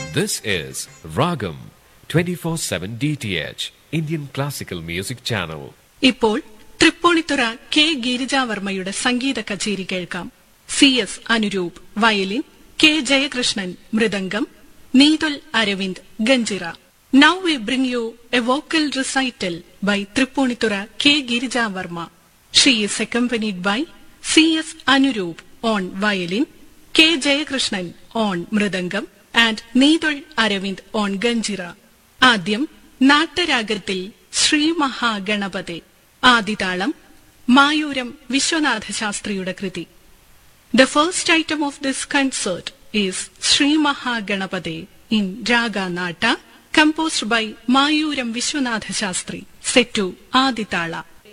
This is Ragam 24/7 DTH Indian Classical Music Channel. ഇപ്പോൾ Tripunithura K ഗിരിജാവർമ്മയുടെ സംഗീത കച്ചേരി കേൾക്കാം C S Anuroop violin K Jayakrishnan mridangam Neethul Aravind ganjira now we bring you a vocal recital by Tripunithura K Girija Varma she is accompanied by C S Anuroop on violin K Jayakrishnan on mridangam and Neethul Aravind on ganjira ആദ്യം നാട്ടരാഗത്തിൽ ശ്രീ മഹാഗണപതി ആദിതാളം മായൂരം വിശ്വനാഥ ശാസ്ത്രിയുടെ കൃതി the first item of this concert is Sri Mahaganapathi in raga Nata composed by Mayuram Viswanatha Sastri set ആദിതാള